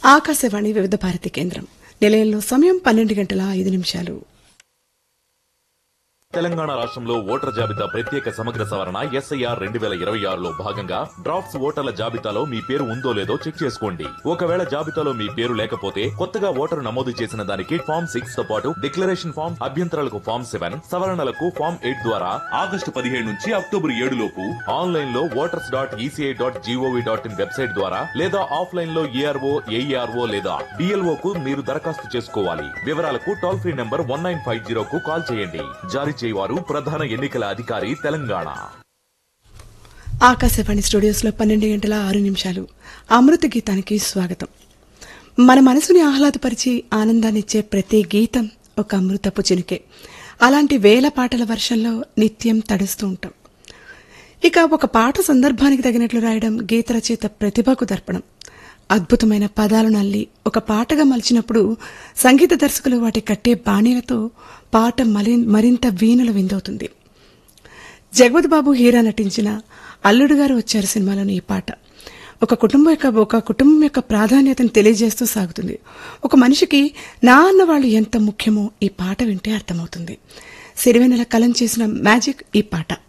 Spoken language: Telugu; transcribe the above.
ఆకాశవాణి వివిధ భారతి కేంద్రం నిలయంలో సమయం పన్నెండు గంటల ఐదు నిమిషాలు తెలంగాణ రాష్ట్రంలో ఓటర్ జాబితా ప్రత్యేక సమగ్ర సవరణ ఎస్ఐఆర్ రెండు వేల ఇరవై ఆరులో భాగంగా డ్రాఫ్ట్స్ ఓటర్ల జాబితాలో మీ పేరు ఉందో లేదో చెక్ చేసుకోండి ఒకవేళ జాబితాలో మీ పేరు లేకపోతే కొత్తగా ఓటరు నమోదు చేసిన దానికి ఫామ్ సిక్స్ తో పాటు డిక్లరేషన్ ఫామ్ అభ్యంతరాలకు ఫామ్ సెవెన్ సవరణలకు ఫామ్ ఎయిట్ ద్వారా ఆగస్టు పదిహేడు నుంచి అక్టోబర్ ఏడు లోపు ఆన్లైన్ లో voters dot ECI dot GOV dot in website ద్వారా లేదా ఆఫ్లైన్ లో ఏఆర్ఓ ఏఈఆర్ఓ లేదా డిఎల్ఓ కు మీరు దరఖాస్తు చేసుకోవాలి వివరాలకు toll free number one nine five zero కు కాల్ చేయండి జారీ చేయవారు ప్రధాన ఎన్నికల అధికారి తెలంగాణ ఆకాశవాణి స్టూడియోస్లో పన్నెండు గంటల ఆరు నిమిషాలు అమృత గీతానికి స్వాగతం మన మనసుని ఆహ్లాదపరిచి ఆనందాన్నిచ్చే ప్రతి గీతం ఒక అమృతపు చినుకే అలాంటి వేల పాటల వర్షంలో నిత్యం తడుస్తూ ఉంటాం ఇక ఒక పాట సందర్భానికి తగినట్లు రాయడం గీత రచయిత ప్రతిభకు దర్పణం అద్భుతమైన పదాలను అల్లి ఒక పాటగా మలిచినప్పుడు సంగీత దర్శకులు వాటి కట్టే బాణీలతో పాట మలి- మరింత వీణుల విందవుతుంది జగవత్ బాబు హీరా నటించిన అల్లుడు గారు వచ్చారు సినిమాలోని ఈ పాట ఒక కుటుంబం యొక్క ఒక కుటుంబం యొక్క ప్రాధాన్యతను తెలియజేస్తూ సాగుతుంది ఒక మనిషికి నా అన్న వాళ్ళు ఎంత ముఖ్యమో ఈ పాట వింటే అర్థమవుతుంది సిరివెన్నెల కలం చేసిన మ్యాజిక్ ఈ పాట